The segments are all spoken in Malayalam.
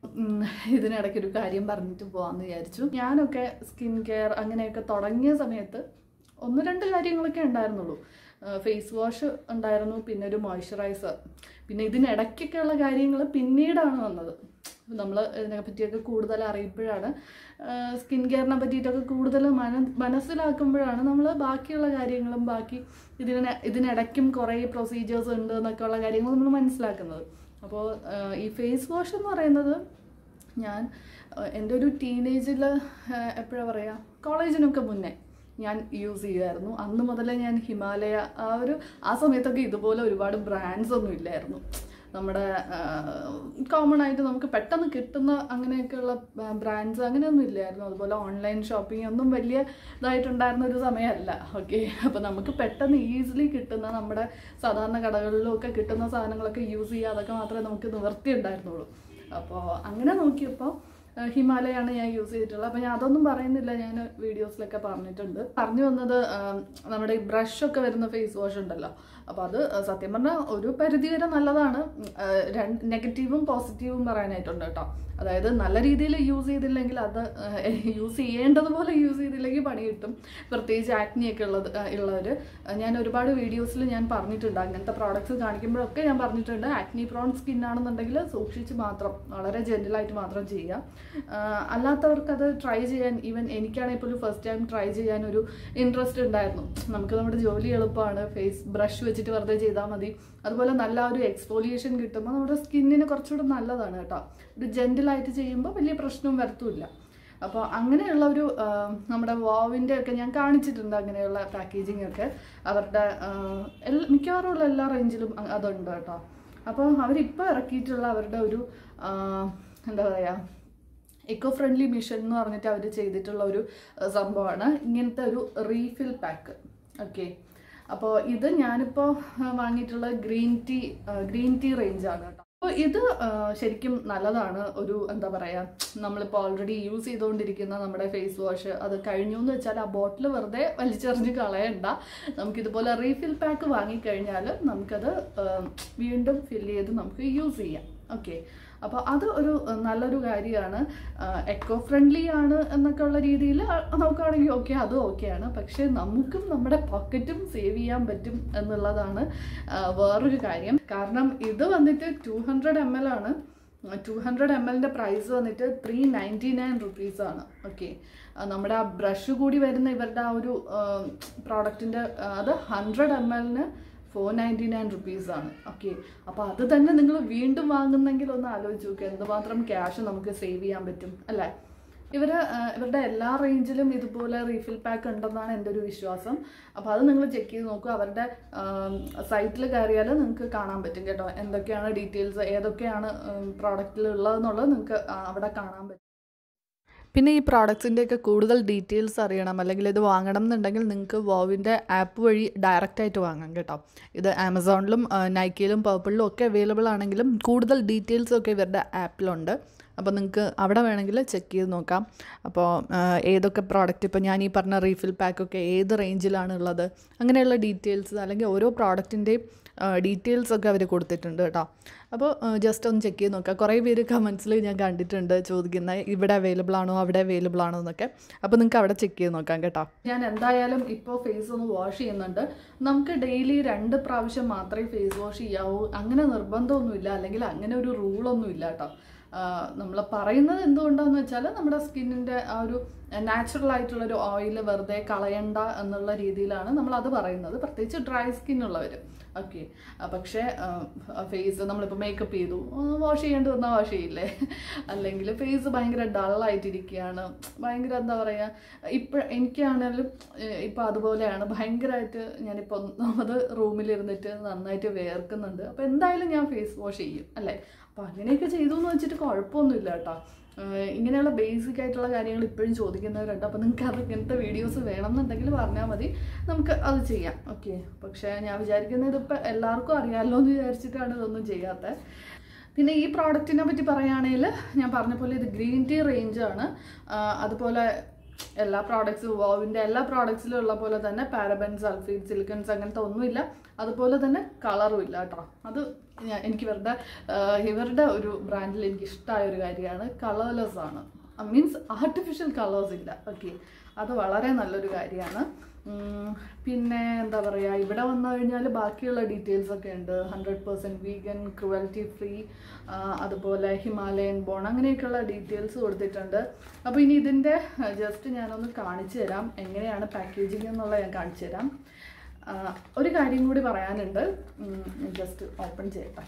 ഉം, ഇതിനിടയ്ക്ക് ഒരു കാര്യം പറഞ്ഞിട്ട് പോകാമെന്ന് വിചാരിച്ചു ഞാനൊക്കെ സ്കിൻ കെയർ അങ്ങനെയൊക്കെ തുടങ്ങിയ സമയത്ത് ഒന്ന് രണ്ട് കാര്യങ്ങളൊക്കെ ഉണ്ടായിരുന്നുള്ളൂ ഫേസ് വാഷ് ഉണ്ടായിരുന്നു പിന്നെ ഒരു മോയ്സ്ചറൈസർ പിന്നെ ഇതിനിടയ്ക്കൊക്കെയുള്ള കാര്യങ്ങൾ പിന്നീടാണ് വന്നത് നമ്മൾ ഇതിനെ പറ്റിയൊക്കെ കൂടുതൽ അറിയുമ്പോഴാണ് സ്കിൻ കെയറിനെ പറ്റിയിട്ടൊക്കെ കൂടുതൽ മന മനസ്സിലാക്കുമ്പോഴാണ് നമ്മൾ ബാക്കിയുള്ള കാര്യങ്ങളും ബാക്കി ഇതിനെ ഇതിനിടയ്ക്കും കുറേ പ്രൊസീജിയേഴ്സ് ഉണ്ട് എന്നൊക്കെ ഉള്ള കാര്യങ്ങൾ നമ്മൾ മനസ്സിലാക്കുന്നത് അപ്പോൾ ഈ ഫേസ് വാഷ് എന്ന് പറയുന്നത് ഞാൻ ഏഹ്, എൻ്റെ ഒരു ടീനേജിൽ എപ്പോഴാണ് പറയുക കോളേജിനൊക്കെ മുന്നേ ഞാൻ യൂസ് ചെയ്യുമായിരുന്നു അന്ന് മുതലേ ഞാൻ ഹിമാലയ ആ ഒരു ആ സമയത്തൊക്കെ ഇതുപോലെ ഒരുപാട് ബ്രാൻഡ്സ് ഒന്നും ഇല്ലായിരുന്നു നമ്മുടെ കോമൺ ആയിട്ട് നമുക്ക് പെട്ടെന്ന് കിട്ടുന്ന അങ്ങനെയൊക്കെയുള്ള ബ്രാൻഡ്സ് അങ്ങനെയൊന്നും ഇല്ലായിരുന്നു അതുപോലെ ഓൺലൈൻ ഷോപ്പിംഗ് ഒന്നും വലിയ ഇതായിട്ടുണ്ടായിരുന്ന ഒരു സമയമല്ല ഓക്കെ അപ്പോൾ നമുക്ക് പെട്ടെന്ന് ഈസിലി കിട്ടുന്ന നമ്മുടെ സാധാരണ കടകളിലും ഒക്കെ കിട്ടുന്ന സാധനങ്ങളൊക്കെ യൂസ് ചെയ്യുക അതൊക്കെ മാത്രമേ നമുക്ക് നിവർത്തി ഉണ്ടായിരുന്നുള്ളൂ അപ്പോൾ അങ്ങനെ നോക്കിയപ്പോൾ ഏഹ് ഹിമാലയാണ് ഞാൻ യൂസ് ചെയ്തിട്ടുള്ളത് അപ്പോൾ ഞാൻ അതൊന്നും പറയുന്നില്ല ഞാൻ വീഡിയോസിലൊക്കെ പറഞ്ഞിട്ടുണ്ട് പറഞ്ഞു വന്നത് ആം, നമ്മുടെ ഈ ബ്രഷ് ഒക്കെ വരുന്ന ഫേസ് വാഷ് ഉണ്ടല്ലോ അപ്പോൾ അത് സത്യം പറഞ്ഞാൽ ഒരു പരിധി വരെ നല്ലതാണ് ഉം, ഏഹ് രണ്ട് നെഗറ്റീവും പോസിറ്റീവും പറയാനായിട്ടുണ്ട് കേട്ടോ അതായത് നല്ല രീതിയിൽ യൂസ് ചെയ്തില്ലെങ്കിൽ അത് യൂസ് ചെയ്യേണ്ടതുപോലെ യൂസ് ചെയ്തില്ലെങ്കിൽ പണി കിട്ടും പ്രത്യേകിച്ച് ആക്നിയൊക്കെ ഉള്ളത് ഉള്ളവർ ഞാൻ ഒരുപാട് വീഡിയോസിൽ ഞാൻ പറഞ്ഞിട്ടുണ്ട് അങ്ങനത്തെ പ്രോഡക്റ്റ്സ് കാണിക്കുമ്പോഴൊക്കെ ഞാൻ പറഞ്ഞിട്ടുണ്ട് ആക്നി പ്രോൺ സ്കിൻ ആണെന്നുണ്ടെങ്കിൽ സൂക്ഷിച്ച് മാത്രം വളരെ ജെന്റിലായിട്ട് മാത്രം ചെയ്യുക ആഹ് അല്ലാത്തവർക്ക് അത് ട്രൈ ചെയ്യാൻ ഈവൻ എനിക്കാണെങ്കിൽ പോലും ഫസ്റ്റ് ടൈം ട്രൈ ചെയ്യാൻ ഒരു ഇൻട്രസ്റ്റ് ഉണ്ടായിരുന്നു നമുക്ക് നമ്മുടെ ജോലി എളുപ്പമാണ് ഫേസ് ബ്രഷ് വെച്ചിട്ട് വെറുതെ ചെയ്താൽ മതി അതുപോലെ നല്ല ഒരു എക്സ്പോലിയേഷൻ കിട്ടുമ്പോൾ നമ്മുടെ സ്കിന്നിന് കുറച്ചുകൂടെ നല്ലതാണ് കേട്ടോ ഒരു ജെന്റിലായിട്ട് ചെയ്യുമ്പോൾ വലിയ പ്രശ്നവും വരത്തുമില്ല അപ്പോൾ അങ്ങനെയുള്ള ഒരു ആ, നമ്മുടെ വാവിൻ്റെ ഒക്കെ ഞാൻ കാണിച്ചിട്ടുണ്ട് അങ്ങനെയുള്ള പാക്കേജിംഗ് ഒക്കെ അവരുടെ ആ, എല്ലാ മിക്കവാറും ഉള്ള എല്ലാ റേഞ്ചിലും അ- അതുണ്ട് കേട്ടോ അപ്പോൾ അവരിപ്പോൾ ഇറക്കിയിട്ടുള്ള അവരുടെ ഒരു ആ, എന്താ പറയുക എക്കോ ഫ്രണ്ട്ലി മിഷൻ എന്ന് പറഞ്ഞിട്ട് അവർ ചെയ്തിട്ടുള്ള ഒരു അഹ് സംഭവമാണ് ഇങ്ങനത്തെ ഒരു റീഫിൽ പാക്ക് ഓക്കെ അപ്പോൾ ഇത് ഞാനിപ്പോൾ വാങ്ങിയിട്ടുള്ള ഗ്രീൻ ടീ ഗ്രീൻ ടീ റേഞ്ചാണ് കേട്ടോ അപ്പോൾ ഇത് അഹ് ശരിക്കും നല്ലതാണ് ഒരു എന്താ പറയുക നമ്മളിപ്പോൾ ഓൾറെഡി യൂസ് ചെയ്തുകൊണ്ടിരിക്കുന്ന നമ്മുടെ ഫേസ് വാഷ് അത് കഴിഞ്ഞു എന്ന് വെച്ചാൽ ആ ബോട്ടിൽ വെറുതെ വലിച്ചെറിഞ്ഞ് കളയണ്ട നമുക്കിതുപോലെ റീഫിൽ പാക്ക് വാങ്ങിക്കഴിഞ്ഞാൽ നമുക്കത് അഹ് വീണ്ടും ഫില്ല് ചെയ്ത് നമുക്ക് യൂസ് ചെയ്യാം ഓക്കെ അപ്പോൾ അത് ഒരു അഹ് നല്ലൊരു കാര്യമാണ് എക്കോ ഫ്രണ്ട്ലി ആണ് എന്നൊക്കെ ഉള്ള രീതിയിൽ നോക്കുകയാണെങ്കിൽ ഓക്കെ അതും ഓക്കെയാണ് പക്ഷേ നമുക്കും നമ്മുടെ പോക്കറ്റും സേവ് ചെയ്യാൻ പറ്റും എന്നുള്ളതാണ് ആഹ് വേറൊരു കാര്യം കാരണം ഇത് വന്നിട്ട് ടു ഹൺഡ്രഡ് എം എൽ ആണ് ടു ഹൺഡ്രഡ് എം എല്ലിൻ്റെ പ്രൈസ് വന്നിട്ട് ത്രീ നയൻറ്റി നയൻ റുപ്പീസാണ് ഓക്കെ നമ്മുടെ ആ ബ്രഷ് കൂടി വരുന്ന ഇവരുടെ ആ ഒരു പ്രോഡക്റ്റിൻ്റെ അത് ഹൺഡ്രഡ് എം എല്ലിന് ഫോർ നയൻറ്റി നയൻ റുപ്പീസാണ് ഓക്കെ അപ്പോൾ അത് തന്നെ നിങ്ങൾ വീണ്ടും വാങ്ങുന്നെങ്കിൽ ഒന്ന് ആലോചിച്ച് നോക്കുക എന്തുമാത്രം ക്യാഷ് നമുക്ക് സേവ് ചെയ്യാൻ പറ്റും അല്ലേ ഇവർ ഇവരുടെ എല്ലാ റേഞ്ചിലും ഇതുപോലെ റീഫിൽ പാക്ക് ഉണ്ടെന്നാണ് എൻ്റെ ഒരു വിശ്വാസം അപ്പോൾ അത് നിങ്ങൾ ചെക്ക് ചെയ്ത് നോക്കുക അവരുടെ സൈറ്റിൽ കയറിയാൽ നിങ്ങൾക്ക് കാണാൻ പറ്റും കേട്ടോ എന്തൊക്കെയാണ് ഡീറ്റെയിൽസ് ഏതൊക്കെയാണ് പ്രോഡക്റ്റിൽ ഉള്ളതെന്നുള്ളത് നിങ്ങൾക്ക് അവിടെ കാണാൻ പറ്റും പിന്നെ ഈ പ്രോഡക്ട്സിൻ്റെയൊക്കെ കൂടുതൽ ഡീറ്റെയിൽസ് അറിയണം അല്ലെങ്കിൽ ഇത് വാങ്ങണം എന്നുണ്ടെങ്കിൽ നിങ്ങൾക്ക് വോവിൻ്റെ ആപ്പ് വഴി ഡയറക്റ്റ് ആയിട്ട് വാങ്ങാം കേട്ടോ ഇത് ആമസോണിലും നൈക്കിയിലും പർപ്പിളിലും ഒക്കെ അവൈലബിൾ ആണെങ്കിലും കൂടുതൽ ഡീറ്റെയിൽസ് ഒക്കെ ഇവരുടെ ആപ്പിലുണ്ട് അപ്പോൾ നിങ്ങൾക്ക് അവിടെ വേണമെങ്കിൽ ചെക്ക് ചെയ്ത് നോക്കാം അപ്പോൾ ആ, ഏതൊക്കെ പ്രോഡക്റ്റ് ഇപ്പോൾ ഞാൻ ഈ പറഞ്ഞ റീഫിൽ പാക്കൊക്കെ ഏത് റേഞ്ചിലാണ് ഉള്ളത് അങ്ങനെയുള്ള ഡീറ്റെയിൽസ് അല്ലെങ്കിൽ ഓരോ പ്രോഡക്റ്റിൻ്റെയും ഡീറ്റെയിൽസ് ഒക്കെ അവർ കൊടുത്തിട്ടുണ്ട് കേട്ടോ അപ്പോൾ ജസ്റ്റ് ഒന്ന് ചെക്ക് ചെയ്ത് നോക്കുക കുറേ പേര് കമൻസിൽ ഞാൻ കണ്ടിട്ടുണ്ട് ചോദിക്കുന്ന ഇവിടെ അവൈലബിൾ ആണോ അവിടെ അവൈലബിൾ ആണോ എന്നൊക്കെ അപ്പോൾ നിങ്ങൾക്ക് അവിടെ ചെക്ക് ചെയ്ത് നോക്കാം കേട്ടോ ഞാൻ എന്തായാലും ഇപ്പോൾ ഫേസ് ഒന്ന് വാഷ് ചെയ്യുന്നുണ്ട് നമുക്ക് ഡെയിലി രണ്ട് പ്രാവശ്യം മാത്രമേ ഫേസ് വാഷ് ചെയ്യാവൂ അങ്ങനെ നിർബന്ധമൊന്നുമില്ല അല്ലെങ്കിൽ അങ്ങനെ ഒരു റൂളൊന്നും ഇല്ല കേട്ടോ നമ്മൾ പറയുന്നത് എന്തുകൊണ്ടാന്ന് വെച്ചാൽ നമ്മുടെ സ്കിന്നിൻ്റെ ആ ഒരു നാച്ചുറൽ ആയിട്ടുള്ളൊരു ഓയിൽ വെറുതെ കളയണ്ട എന്നുള്ള രീതിയിലാണ് നമ്മൾ അത് പറയുന്നത് പ്രത്യേകിച്ച് ഡ്രൈ സ്കിൻ ഉള്ളവർ ഓക്കെ പക്ഷേ ഫേസ് നമ്മളിപ്പോൾ മേക്കപ്പ് ചെയ്തു വാഷ് ചെയ്യേണ്ടി വന്നാൽ വാഷ് ചെയ്യില്ലേ അല്ലെങ്കിൽ ഫേസ് ഭയങ്കര ഡള്ളായിട്ടിരിക്കുകയാണ് ഭയങ്കര എന്താ പറയുക ഇപ്പം എനിക്കാണെങ്കിലും ഇപ്പം അതുപോലെയാണ് ഭയങ്കരമായിട്ട് ഞാനിപ്പോൾ ഒന്നാമത് റൂമിലിരുന്നിട്ട് നന്നായിട്ട് വേർക്കുന്നുണ്ട് അപ്പോൾ എന്തായാലും ഞാൻ ഫേസ് വാഷ് ചെയ്യും അല്ലേ അപ്പോൾ അങ്ങനെയൊക്കെ ചെയ്തു എന്ന് വെച്ചിട്ട് കുഴപ്പമൊന്നുമില്ല കേട്ടോ ഏഹ് ഇങ്ങനെയുള്ള ബേസിക് ആയിട്ടുള്ള കാര്യങ്ങൾ ഇപ്പോഴും ചോദിക്കുന്നവരുണ്ട് അപ്പോൾ നിങ്ങൾക്ക് അത് ഇങ്ങനത്തെ വീഡിയോസ് വേണമെന്നുണ്ടെങ്കിൽ പറഞ്ഞാൽ മതി നമുക്ക് അത് ചെയ്യാം ഓക്കെ പക്ഷേ ഞാൻ വിചാരിക്കുന്നത് ഇതിപ്പോൾ എല്ലാവർക്കും അറിയാമല്ലോ എന്ന് വിചാരിച്ചിട്ടാണ് ഇതൊന്നും ചെയ്യാത്തത് പിന്നെ ഈ പ്രോഡക്റ്റിനെ പറ്റി പറയുകയാണെങ്കിൽ ഞാൻ പറഞ്ഞ പോലെ ഇത് ഗ്രീൻ ടീ റേഞ്ചാണ് അതുപോലെ എല്ലാ പ്രോഡക്ട്സും വോവിൻ്റെ എല്ലാ പ്രോഡക്ട്സിലും ഉള്ള പോലെ തന്നെ പാരബൻ സൾഫേറ്റ് സിലിക്കൺസ് അങ്ങനത്തെ ഒന്നുമില്ല അതുപോലെ തന്നെ കളറും ഇല്ല കേട്ടോ അത് ഞാൻ എനിക്ക് ഇവരുടെ ആഹ് ഇവരുടെ ഒരു ബ്രാൻഡിൽ എനിക്ക് ഇഷ്ടമായ ഒരു കാര്യമാണ് കളർലെസ് ആണ് മീൻസ് ആർട്ടിഫിഷ്യൽ കളേഴ്സ് ഇല്ല ഓക്കെ അത് വളരെ നല്ലൊരു കാര്യമാണ് ഉം, പിന്നെ എന്താ പറയുക ഇവിടെ വന്നു കഴിഞ്ഞാൽ ബാക്കിയുള്ള ഡീറ്റെയിൽസ് ഒക്കെ ഉണ്ട് hundred percent vegan cruelty free അതുപോലെ ഹിമാലയൻ ബോൺ അങ്ങനെയൊക്കെയുള്ള ഡീറ്റെയിൽസ് കൊടുത്തിട്ടുണ്ട് അപ്പോൾ ഇനി ഇതിൻ്റെ ജസ്റ്റ് ഞാനൊന്ന് കാണിച്ചു തരാം എങ്ങനെയാണ് പാക്കേജിങ് എന്നുള്ളത് ഞാൻ കാണിച്ചു തരാം ആ, ഒരു കാര്യം കൂടി പറയാനുണ്ട് ജസ്റ്റ് ഓപ്പൺ ചെയ്യട്ടെ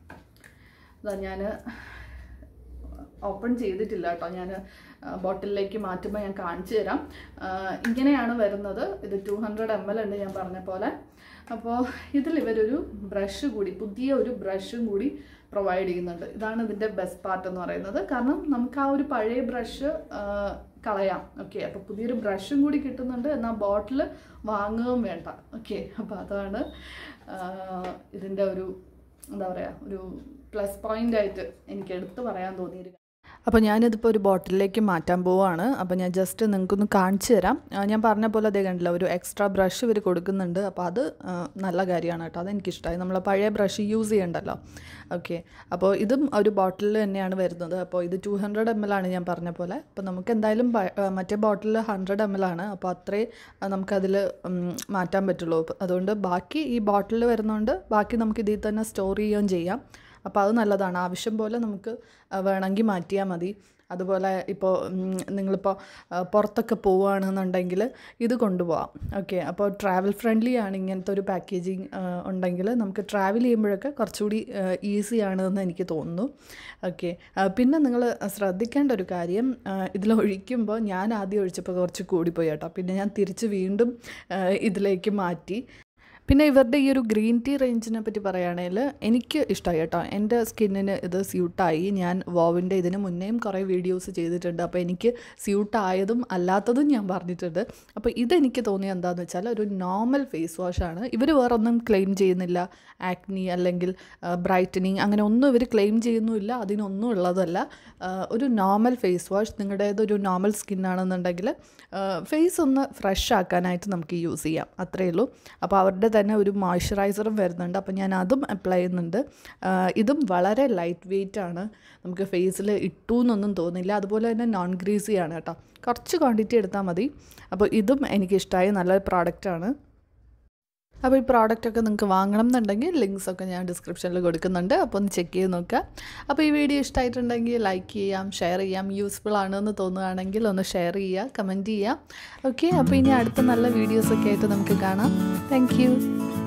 അതാ ഞാൻ ഓപ്പൺ ചെയ്തിട്ടില്ല കേട്ടോ ഞാൻ ബോട്ടിലിലേക്ക് മാറ്റുമ്പോൾ ഞാൻ കാണിച്ചു തരാം ആ, ഇങ്ങനെയാണ് വരുന്നത് ഇത് ടു ഹൺഡ്രഡ് എം എൽ ഉണ്ട് ഞാൻ പറഞ്ഞ പോലെ അപ്പോൾ ഇതിൽ ഇവരൊരു ബ്രഷ് കൂടി പുതിയ ഒരു ബ്രഷും കൂടി പ്രൊവൈഡ് ചെയ്യുന്നുണ്ട് ഇതാണ് ഇതിൻ്റെ ബെസ്റ്റ് പാർട്ട് എന്ന് പറയുന്നത് കാരണം നമുക്ക് ആ ഒരു പഴയ ബ്രഷ് കളയാം ഓക്കെ അപ്പോൾ പുതിയൊരു ബ്രഷും കൂടി കിട്ടുന്നുണ്ട് എന്നാൽ ബോട്ടിൽ വാങ്ങുകയും വേണ്ട ഓക്കെ അപ്പോൾ അതാണ് ഇതിൻ്റെ ഒരു എന്താ പറയുക ഒരു പ്ലസ് പോയിന്റ് ആയിട്ട് എനിക്ക് എടുത്തു പറയാൻ തോന്നിയൊരു അപ്പോൾ ഞാനിതിപ്പോൾ ഒരു ബോട്ടിലേക്ക് മാറ്റാൻ പോവാണ് അപ്പോൾ ഞാൻ ജസ്റ്റ് നിങ്ങൾക്കൊന്ന് കാണിച്ചു തരാം ആ, ഞാൻ പറഞ്ഞ പോലെ അതേ കണ്ടില്ല ഒരു എക്സ്ട്രാ ബ്രഷ് ഇവർ കൊടുക്കുന്നുണ്ട് അപ്പോൾ അത് ആ, നല്ല കാര്യമാണ് കേട്ടോ അതെനിക്കിഷ്ടമായി നമ്മൾ പഴയ ബ്രഷ് യൂസ് ചെയ്യണ്ടല്ലോ ഓക്കെ അപ്പോൾ ഇതും ഒരു ബോട്ടിൽ തന്നെയാണ് വരുന്നത് അപ്പോൾ ഇത് ടു ഹൺഡ്രഡ് എം എൽ ആണ് ഞാൻ പറഞ്ഞ പോലെ അപ്പോൾ നമുക്ക് എന്തായാലും ബ- ആ, മറ്റേ ബോട്ടിൽ ഹൺഡ്രഡ് എം എൽ ആണ് അപ്പോൾ അത്രേ ആ, നമുക്കതിൽ ഉം, മാറ്റാൻ പറ്റുള്ളൂ അപ്പോൾ അതുകൊണ്ട് ബാക്കി ഈ ബോട്ടിൽ വരുന്നതുകൊണ്ട് ബാക്കി നമുക്ക് ഇതിൽ തന്നെ സ്റ്റോർ ചെയ്യുകയും ചെയ്യാം അപ്പോൾ അത് നല്ലതാണ് ആവശ്യം പോലെ നമുക്ക് ആ, വേണമെങ്കിൽ മാറ്റിയാൽ മതി അതുപോലെ ഇപ്പോൾ നിങ്ങളിപ്പോൾ ആ, പുറത്തൊക്കെ പോവുകയാണെന്നുണ്ടെങ്കിൽ ഇത് കൊണ്ടുപോകാം ഓക്കെ അപ്പോൾ ട്രാവൽ ഫ്രണ്ട്ലി ആണ് ഇങ്ങനത്തെ ഒരു പാക്കേജിങ് ഉണ്ടെങ്കിൽ നമുക്ക് ട്രാവൽ ചെയ്യുമ്പോഴൊക്കെ കുറച്ചുകൂടി ഈസി ആണെന്ന് എനിക്ക് തോന്നുന്നു ഓക്കെ പിന്നെ നിങ്ങൾ ശ്രദ്ധിക്കേണ്ട ഒരു കാര്യം ഇതിൽ ഒഴിക്കുമ്പോൾ ഞാൻ ആദ്യം ഒഴിച്ചപ്പോൾ കുറച്ച് കൂടിപ്പോയി കേട്ടോ പിന്നെ ഞാൻ തിരിച്ച് വീണ്ടും ആ, ഇതിലേക്ക് മാറ്റി പിന്നെ ഇവരുടെ ഈ ഒരു ഗ്രീൻ ടീ റേഞ്ചിനെ പറ്റി പറയുകയാണെങ്കിൽ എനിക്ക് ഇഷ്ടമായി കേട്ടോ എൻ്റെ സ്കിന്നിന് ഇത് സ്യൂട്ടായി ഞാൻ വോവിൻ്റെ ഇതിന് മുന്നേയും കുറേ വീഡിയോസ് ചെയ്തിട്ടുണ്ട് അപ്പോൾ എനിക്ക് സ്യൂട്ടായതും അല്ലാത്തതും ഞാൻ പറഞ്ഞിട്ടുണ്ട് അപ്പോൾ ഇതെനിക്ക് തോന്നിയത് എന്താണെന്ന് വെച്ചാൽ ഒരു നോർമൽ ഫേസ് വാഷാണ് ഇവർ വേറെ ഒന്നും ക്ലെയിം ചെയ്യുന്നില്ല ആക്നി അല്ലെങ്കിൽ ബ്രൈറ്റനിങ് അങ്ങനെ ഒന്നും ഇവർ ക്ലെയിം ചെയ്യുന്നുമില്ല അതിനൊന്നും ഉള്ളതല്ല ആ, ഒരു നോർമൽ ഫേസ് വാഷ് നിങ്ങളുടേത് ഒരു നോർമൽ സ്കിന്നാണെന്നുണ്ടെങ്കിൽ ഫേസ് ഒന്ന് ഫ്രഷ് ആക്കാനായിട്ട് നമുക്ക് യൂസ് ചെയ്യാം അത്രയേ ഉള്ളൂ അപ്പോൾ അവരുടെ തന്നെ ഒരു മോയ്സ്ചറൈസറും വരുന്നുണ്ട് അപ്പോൾ ഞാൻ അതും അപ്ലൈ ചെയ്യുന്നുണ്ട് ആ, ഇതും വളരെ ലൈറ്റ് വെയിറ്റ് ആണ് നമുക്ക് ഫേസിൽ ഇട്ടു എന്നൊന്നും തോന്നില്ല അതുപോലെ തന്നെ നോൺ ഗ്രീസി ആണ് കേട്ടോ കുറച്ച് ക്വാണ്ടിറ്റി എടുത്താൽ മതി അപ്പോൾ ഇതും എനിക്കിഷ്ടമായി നല്ലൊരു പ്രോഡക്റ്റാണ് അപ്പോൾ ഈ പ്രോഡക്റ്റ് ഒക്കെ നിങ്ങൾക്ക് വാങ്ങണം എന്നുണ്ടെങ്കിൽ ലിങ്ക്സ് ഒക്കെ ഞാൻ ഡിസ്ക്രിപ്ഷനിൽ കൊടുക്കുന്നുണ്ട് അപ്പോൾ ഒന്ന് ചെക്ക് ചെയ്ത് നോക്കുക അപ്പോൾ ഈ വീഡിയോ ഇഷ്ടമായിട്ടുണ്ടെങ്കിൽ ലൈക്ക് ചെയ്യാം ഷെയർ ചെയ്യാം യൂസ്ഫുൾ ആണെന്ന് തോന്നുകയാണെങ്കിൽ ഒന്ന് ഷെയർ ചെയ്യുക കമൻറ്റ് ചെയ്യുക ഓക്കെ അപ്പോൾ ഇനി അടുത്ത നല്ല വീഡിയോസൊക്കെ ആയിട്ട് നമുക്ക് കാണാം താങ്ക്